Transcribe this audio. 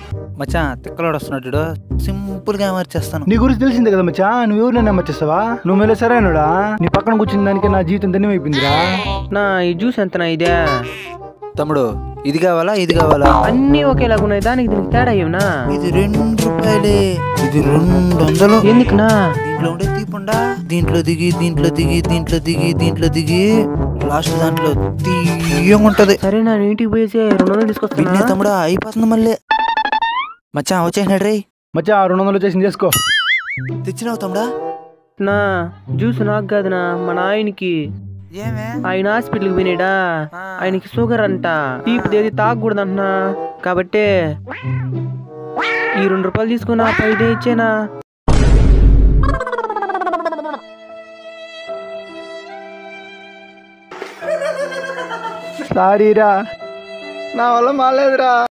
మచ్చా తిక్కలోడు వస్తున్నాడు సింపుల్ గా మార్చేస్తాను నీ గురించి తెలిసిందే కదా మచ్చా నువ్వు ఎవరు నన్ను నమ్మచ్చేస్తావా నువ్వు మేలే సరైనడా నీ పక్కన కూర్చున్న దానికి నా జీవితం ధన్యమైపోయిందిరా నా ఈ జ్యూస్ ఎంతనా ఇదే తమ్ముడు ఇది కావాలా ఇది కావాలా అన్నీ ఒకేలాగా ఉన్నాయి దానికి దీనికి తేడా ఏమన్నా ఇది రెండు రూపాయలే ఇది రెండు వందలు ఎందుకునా దీంట్లో ఉండే తీపుండా దీంట్లో దిగి దీంట్లో దిగి దీంట్లో దిగి దీంట్లో దిగి లాస్ట్ దాంట్లో తీయంగా ఉంటది సరే నా ఇంటికి పోయేసి రెండు వందలు విన్నే తీసుకొస్తా తమ్ముడా అయిపోతుంది మళ్ళీ మచ్చా వచ్చేసినాడు రే మచ్చా ఆ రెండు వందలు చేసింది చేసుకో తెచ్చినావు తమ్ముడా నా జ్యూస్ నాకు కాదునా మా నాయనకి ఏమే ఆయన హాస్పిటల్కి పోయినాడా ఆయనకి షుగర్ అంట తీపి ఏది తాగకూడదు అంటున్నా కాబట్టి ఈ రెండు రూపాయలు తీసుకున్నా పైదే ఇచ్చేనా సారీరా నా వల్ల మాలేదురా